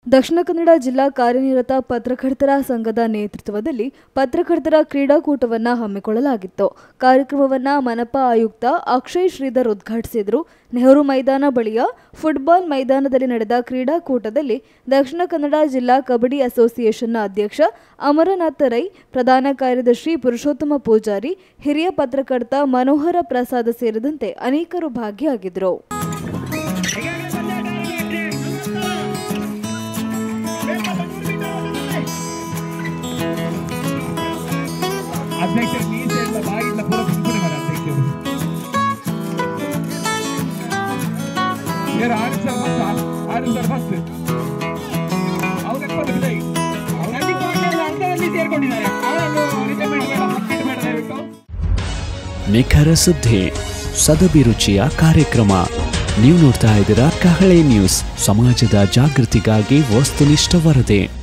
ದಕ್ಷಿಣ ಕನ್ನಡ ಜಿಲ್ಲಾ ಕಾರ್ಯನಿರತ ಪತ್ರಕರ್ತರ ಸಂಘದ ನೇತೃತ್ವದಲ್ಲಿ ಪತ್ರಕರ್ತರ ಕ್ರೀಡಾಕೂಟವನ್ನು ಹಮ್ಮಿಕೊಳ್ಳಲಾಗಿತ್ತು ಕಾರ್ಯಕ್ರಮವನ್ನು ಮನಪಾ ಆಯುಕ್ತ ಅಕ್ಷಯ್ ಶ್ರೀಧರ್ ಉದ್ಘಾಟಿಸಿದರು ನೆಹರು ಮೈದಾನ ಬಳಿಯ ಫುಟ್ಬಾಲ್ ಮೈದಾನದಲ್ಲಿ ನಡೆದ ಕ್ರೀಡಾಕೂಟದಲ್ಲಿ ದಕ್ಷಿಣ ಕನ್ನಡ ಜಿಲ್ಲಾ ಕಬಡ್ಡಿ ಅಸೋಸಿಯೇಷನ್ನ ಅಧ್ಯಕ್ಷ ಅಮರನಾಥ ರೈ ಪ್ರಧಾನ ಕಾರ್ಯದರ್ಶಿ ಪುರುಷೋತ್ತಮ ಪೂಜಾರಿ ಹಿರಿಯ ಪತ್ರಕರ್ತ ಮನೋಹರ ಪ್ರಸಾದ್ ಸೇರಿದಂತೆ ಅನೇಕರು ಭಾಗಿಯಾಗಿದ್ದರು ಅಧ್ಯಕ್ಷರು ಮೀಸೆ ಇಲ್ಲ ಬಾಯಿಲ್ಲ ಪೂರ ಕುಂಕುನೆ ಮರ ಅಧ್ಯಕ್ಷರು ಯಾರು ಆರು ಸರ್ ಫಸ್ಟ್ ಆರು ಸರ್ ಫಸ್ಟ್ ಅವ್ರು ಎಕ್ಕೊಂಡು ಬಿಡೈ ಅವರಲ್ಲಿ ಅರ್ಧದಲ್ಲಿ ಸೇರ್ಕೊಂಡಿದ್ದಾರೆ ಅವರನ್ನು ರಿಟೈರ್ಮೆಂಟ್ ಬೇಡ ಮಕ್ಕಳು ಬೇಡ ದಯವಿಟ್ಟು ನಿಖರ ಸುದ್ದಿ ಸದಭಿರುಚಿಯ ಕಾರ್ಯಕ್ರಮ ನೀವು ನೋಡ್ತಾ ಇದ್ದೀರಾ ಕಹಳೆ ನ್ಯೂಸ್ ಸಮಾಜದ ಜಾಗೃತಿಗಾಗಿ ವಸ್ತುನಿಷ್ಠ ವರದಿ